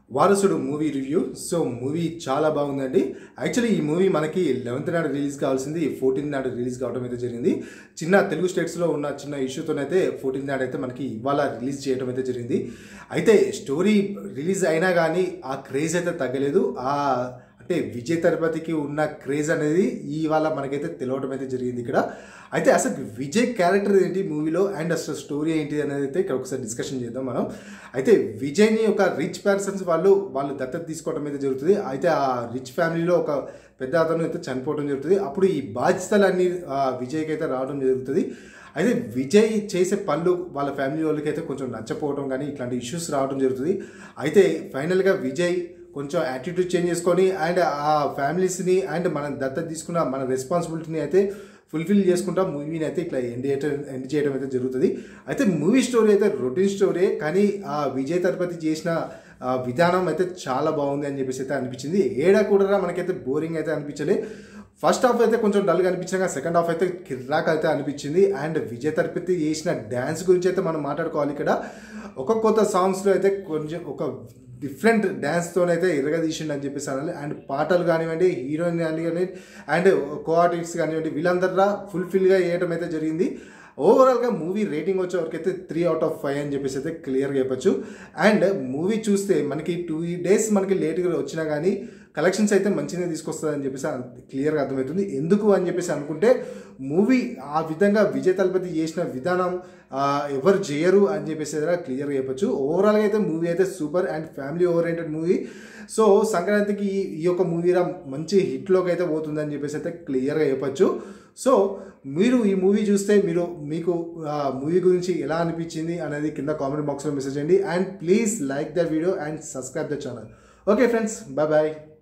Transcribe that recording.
వారసుడు movie review so movie చాలా బాగుందండి యాక్చువల్లీ ఈ మూవీ మనకి లెవెన్త్ నాడు రిలీజ్ కావాల్సింది ఫోర్టీన్ నాడు రిలీజ్ కావడం అయితే జరిగింది చిన్న తెలుగు స్టేట్స్లో ఉన్న చిన్న ఇష్యూతోనైతే ఫోర్టీన్ నాడు అయితే మనకి ఇవాళ రిలీజ్ చేయడం అయితే జరిగింది అయితే స్టోరీ రిలీజ్ అయినా కానీ ఆ క్రేజ్ అయితే తగ్గలేదు ఆ అంటే విజయ్ తరపతికి ఉన్న క్రేజ్ అనేది ఇవాళ మనకైతే తెలవడం అయితే జరిగింది ఇక్కడ అయితే అసలు విజయ్ క్యారెక్టర్ ఏంటి మూవీలో అండ్ అసలు స్టోరీ ఏంటి అనేది అయితే ఇక్కడ ఒకసారి డిస్కషన్ చేద్దాం మనం అయితే విజయ్ని ఒక రిచ్ పర్సన్స్ వాళ్ళు వాళ్ళు దత్తత తీసుకోవడం అయితే జరుగుతుంది అయితే ఆ రిచ్ ఫ్యామిలీలో ఒక పెద్ద అతను అయితే చనిపోవడం జరుగుతుంది అప్పుడు ఈ బాధ్యతలన్నీ ఆ, విజయ్కి అయితే రావడం జరుగుతుంది అయితే విజయ్ చేసే పనులు వాళ్ళ ఫ్యామిలీ వాళ్ళకి అయితే కొంచెం నచ్చపోవడం కానీ ఇట్లాంటి ఇష్యూస్ రావడం జరుగుతుంది అయితే ఫైనల్గా విజయ్ కొంచెం యాటిట్యూడ్ చేంజ్ చేసుకొని అండ్ ఆ ఫ్యామిలీస్ని అండ్ మనం దత్తత తీసుకున్న మన రెస్పాన్సిబిలిటీని అయితే ఫుల్ఫిల్ చేసుకుంటా మూవీని అయితే ఇట్లా ఎండ్ చేయటం ఎండ్ చేయడం అయితే జరుగుతుంది అయితే మూవీ స్టోరీ అయితే రొటీన్ స్టోరీ కానీ ఆ విజయ్ తరపతి చేసిన ఆ విధానం అయితే చాలా బాగుంది అని చెప్పేసి అయితే అనిపించింది ఏడా కూడా మనకైతే బోరింగ్ అయితే అనిపించలే ఫస్ట్ హాఫ్ అయితే కొంచెం డల్గా అనిపించినా సెకండ్ హాఫ్ అయితే కిర్రాక్ అయితే అనిపించింది అండ్ విజయ్ తరపతి చేసిన డ్యాన్స్ గురించి అయితే మనం మాట్లాడుకోవాలి ఇక్కడ ఒక కొత్త సాంగ్స్లో అయితే కొంచెం ఒక డిఫరెంట్ డ్యాన్స్తోనైతే ఇరగదీసిండు అని చెప్పేసి అనాలి అండ్ పాటలు కానివ్వండి హీరోయిన్ కానివ్వండి అండ్ కో ఆర్టిస్ట్ కానివ్వండి వీళ్ళందరూ ఫుల్ఫిల్గా చేయడం అయితే జరిగింది ఓవరాల్గా మూవీ రేటింగ్ వచ్చే వరకు అయితే త్రీ అవుట్ ఆఫ్ ఫైవ్ అని చెప్పేసి అయితే క్లియర్గా చెప్పొచ్చు అండ్ మూవీ చూస్తే మనకి టూ డేస్ మనకి లేట్గా వచ్చినా కానీ కలెక్షన్స్ అయితే మంచిగా తీసుకొస్తుంది అని చెప్పేసి క్లియర్గా అర్థమవుతుంది ఎందుకు అని చెప్పేసి అనుకుంటే మూవీ ఆ విధంగా విజయ్ తలపతి చేసిన విధానం ఆ, ఎవరు చేయరు అని చెప్పేసి అయితే క్లియర్గా చెప్పొచ్చు ఓవరాల్గా అయితే మూవీ అయితే super and family oriented movie so సంక్రాంతికి ఈ ఈ యొక్క మూవీలో మంచి హిట్లోకి అయితే పోతుందని చెప్పేసి అయితే క్లియర్గా చెప్పొచ్చు సో మీరు ఈ మూవీ చూస్తే మీరు మీకు మూవీ గురించి ఎలా అనిపించింది అనేది కింద కామెంట్ బాక్స్లో మెసేజ్ చేయండి and please like the video and subscribe the channel okay friends bye bye